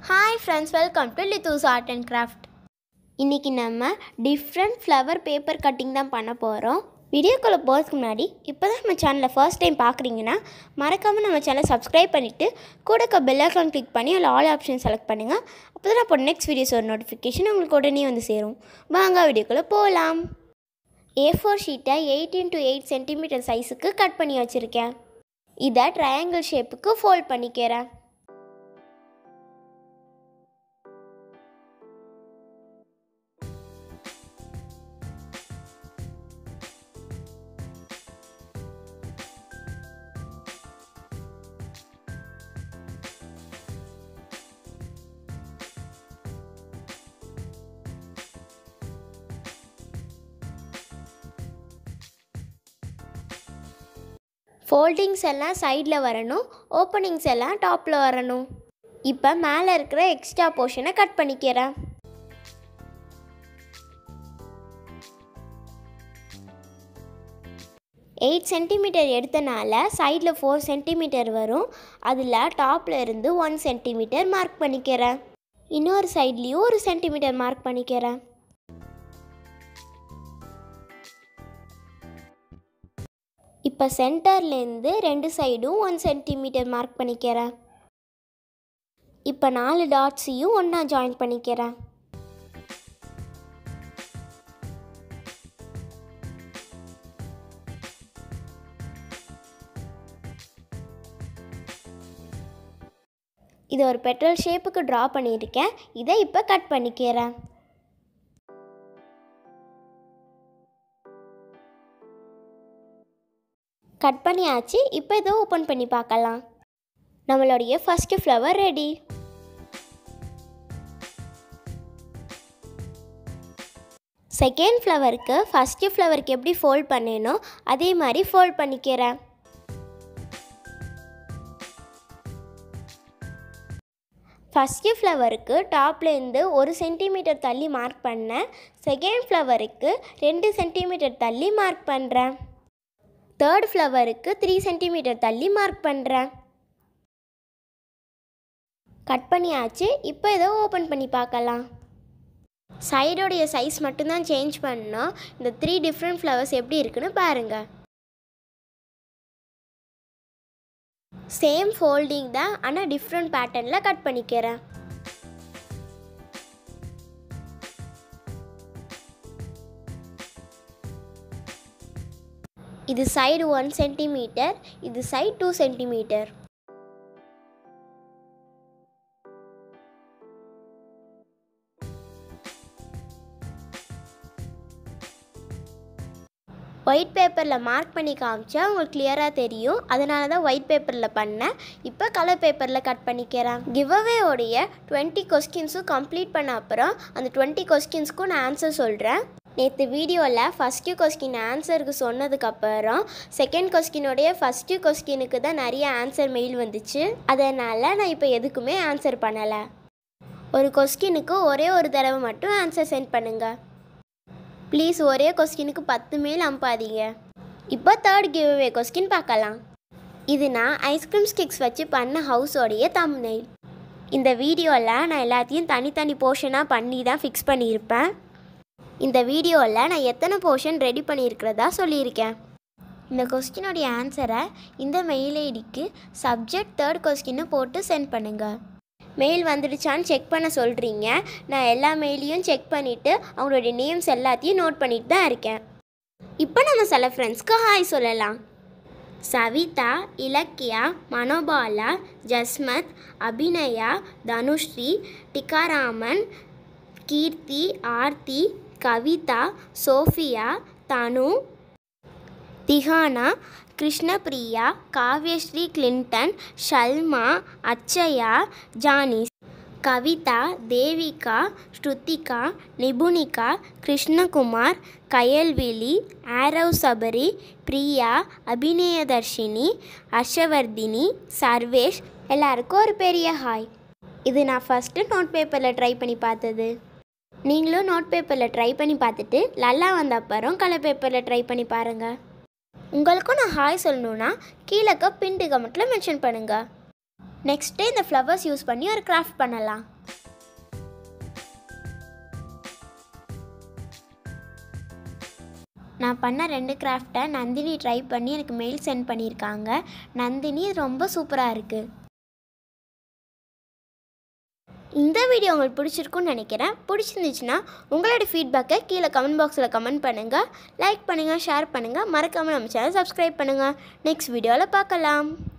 hi friends welcome to Lithu's art and craft இன்றைக்கி நம்ம different flower paper cutting தான் பண்ண போகிறோம் வீடியோக்குள்ளே போகிறதுக்கு முன்னாடி இப்போ தான் நம்ம சேனலை ஃபர்ஸ்ட் டைம் பார்க்குறீங்கன்னா மறக்காமல் நம்ம சேனலை சப்ஸ்கிரைப் பண்ணிவிட்டு கூட இருக்க பெல் ஐக்கான் கிளிக் பண்ணி அதில் ஆல் ஆப்ஷன் செலக்ட் பண்ணுங்கள் அப்போ தான் அப்போ நெக்ஸ்ட் வீடியோஸ் ஒரு நோட்டிஃபிகேஷன் உங்களுக்கு உடனே வந்து சேரும் வாங்க வீடியோக்குள்ளே போகலாம் ஏ ஃபோர் ஷீட்டை எயிட்டீன் டு எயிட் சென்டிமீட்டர் சைஸுக்கு கட் பண்ணி வச்சுருக்கேன் இதை ட்ரையாங்கிள் ஷேப்புக்கு ஃபோல்ட் பண்ணிக்கிறேன் ஃபோல்டிங்ஸ் எல்லாம் சைடில் வரணும் ஓப்பனிங்ஸ் எல்லாம் டாப்பில் வரணும் இப்போ மேலே இருக்கிற எக்ஸ்ட்ரா போர்ஷனை கட் பண்ணிக்கிறேன் எயிட் சென்டிமீட்டர் எடுத்தனால சைடில் ஃபோர் சென்டிமீட்டர் வரும் அதில் டாப்பில் இருந்து ஒன் சென்டிமீட்டர் மார்க் பண்ணிக்கிறேன் இன்னொரு சைட்லேயும் ஒரு சென்டிமீட்டர் மார்க் பண்ணிக்கிறேன் இப்போ சென்டர்லேருந்து ரெண்டு சைடும் ஒன் சென்டிமீட்டர் மார்க் பண்ணிக்கிறேன் இப்போ நாலு டாட்ஸையும் ஒன்றா ஜாயின் பண்ணிக்கிறேன் இது ஒரு பெட்ரோல் ஷேப்புக்கு ட்ரா பண்ணியிருக்கேன் இதை இப்போ கட் பண்ணிக்கிறேன் கட் பண்ணியாச்சு இப்போ இதை ஓப்பன் பண்ணி பார்க்கலாம் நம்மளுடைய ஃபஸ்ட்டு ஃப்ளவர் ரெடி செகண்ட் ஃப்ளவருக்கு ஃபஸ்ட்டு ஃப்ளவருக்கு எப்படி ஃபோல்ட் பண்ணேனோ அதே மாதிரி ஃபோல்ட் பண்ணிக்கிறேன் ஃபஸ்ட்டு ஃப்ளவருக்கு டாப்லேருந்து ஒரு சென்டிமீட்டர் தள்ளி மார்க் பண்ணேன் செகண்ட் ஃப்ளவருக்கு ரெண்டு சென்டிமீட்டர் தள்ளி மார்க் பண்ணுறேன் தேர்ட் ஃப்ளவருக்கு த்ரீ சென்டிமீட்டர் தள்ளி மார்க் பண்ணுறேன் கட் பண்ணியாச்சு இப்போ இதை ஓப்பன் பண்ணி பார்க்கலாம் சைடோடைய சைஸ் மட்டும்தான் சேஞ்ச் பண்ணோம் இந்த த்ரீ டிஃப்ரெண்ட் ஃப்ளவர்ஸ் எப்படி இருக்குன்னு பாருங்கள் சேம் ஃபோல்டிங் தான் ஆனால் டிஃப்ரெண்ட் பேட்டர்னில் கட் பண்ணிக்கிறேன் இது சைடு ஒன் சென்டிமீட்டர் இது சைடு டூ சென்டிமீட்டர் ஒயிட் பேப்பரில் மார்க் பண்ணி காமிச்சா உங்களுக்கு கிளியராக தெரியும் அதனால தான் ஒயிட் பேப்பரில் பண்ணேன் இப்போ கலர் பேப்பரில் கட் பண்ணிக்கிறேன் கிவ்அவேயோடைய டுவெண்ட்டி கொஸ்டின்ஸும் கம்ப்ளீட் பண்ண அப்புறம் அந்த டுவெண்ட்டி கொஸ்டின்ஸ்க்கும் நான் ஆன்சர் சொல்கிறேன் நேற்று வீடியோவில் ஃபஸ்ட்டு கொஸ்டின் ஆன்சருக்கு சொன்னதுக்கப்புறம் செகண்ட் கொஸ்டினுடைய ஃபஸ்ட்டு கொஸ்டினுக்கு தான் நிறைய ஆன்சர் மெயில் வந்துச்சு அதனால் நான் இப்போ எதுக்குமே ஆன்சர் பண்ணலை ஒரு கொஸ்டினுக்கு ஒரே ஒரு தடவை மட்டும் ஆன்சர் சென்ட் பண்ணுங்கள் ப்ளீஸ் ஒரே கொஸ்டினுக்கு பத்து மேல் அனுப்பாதீங்க இப்போ தேர்ட் கிவ்அவே கொஸ்டின் பார்க்கலாம் இது நான் ஐஸ்கிரீம் ஸ்டிக்ஸ் வச்சு பண்ண ஹவுஸோடைய தம்ப்நெயில் இந்த வீடியோவில் நான் எல்லாத்தையும் தனித்தனி போர்ஷனாக பண்ணி தான் ஃபிக்ஸ் பண்ணியிருப்பேன் இந்த வீடியோவில் நான் எத்தனை போர்ஷன் ரெடி பண்ணியிருக்கிறதா சொல்லியிருக்கேன் இந்த கொஸ்டினுடைய ஆன்சரை இந்த மெயில் ஐடிக்கு சப்ஜெக்ட் தேர்ட் கொஸ்டின்னு போட்டு சென்ட் பண்ணுங்கள் மெயில் வந்துடுச்சான்னு செக் பண்ண சொல்கிறீங்க நான் எல்லா மெயிலையும் செக் பண்ணிவிட்டு அவங்களுடைய நேம்ஸ் எல்லாத்தையும் நோட் பண்ணிட்டு தான் இருக்கேன் இப்போ நம்ம சில ஃப்ரெண்ட்ஸ்க்கு ஹாய் சொல்லலாம் Savitha Ilakkiya Manobala Jasmath Abinaya Dhanushree Tikaraman Keerthi Aarthi Kavitha Sophia Dhanu Dihana Krishnapriya Kavyashree Clinton Shalma Achaya Janice Kavitha Devika Shruthika Nipunika Krishnakumar Kayalvizhi Aarav Sabari Priya Abinayadharshini Harshavardhini Sarvesh எல்லாருக்கும் ஒரு பெரிய ஹாய் இது நான் ஃபஸ்ட்டு நோட் பேப்பரில் ட்ரை பண்ணி பார்த்தது நீங்களும் நோட் பேப்பரில் ட்ரை பண்ணி பார்த்துட்டு லல்லா வந்த அப்புறம் கலர் பேப்பரில் ட்ரை பண்ணி பாருங்கள் உங்களுக்கும் நான் ஹாய் சொல்லணுன்னா கீழே பின் கமெண்ட்டில் மென்ஷன் பண்ணுங்கள் நெக்ஸ்ட்டு இந்த ஃப்ளவர்ஸ் யூஸ் பண்ணி ஒரு கிராஃப்ட் பண்ணலாம் நான் பண்ண ரெண்டு கிராஃப்டை நந்தினி ட்ரை பண்ணி எனக்கு மெயில் சென்ட் பண்ணியிருக்காங்க நந்தினி இது ரொம்ப சூப்பராக இருக்குது இந்த வீடியோ உங்களுக்கு பிடிச்சிருக்குன்னு நினைக்கிறேன் பிடிச்சிருந்துச்சுன்னா உங்களோட ஃபீட்பேக்கை கீழே கமெண்ட் பாக்ஸில் கமெண்ட் பண்ணுங்கள் லைக் பண்ணுங்கள் ஷேர் பண்ணுங்கள் மறக்காமல் நம்ம சேனல் சப்ஸ்கிரைப் பண்ணுங்கள் நெக்ஸ்ட் வீடியோவில் பார்க்கலாம்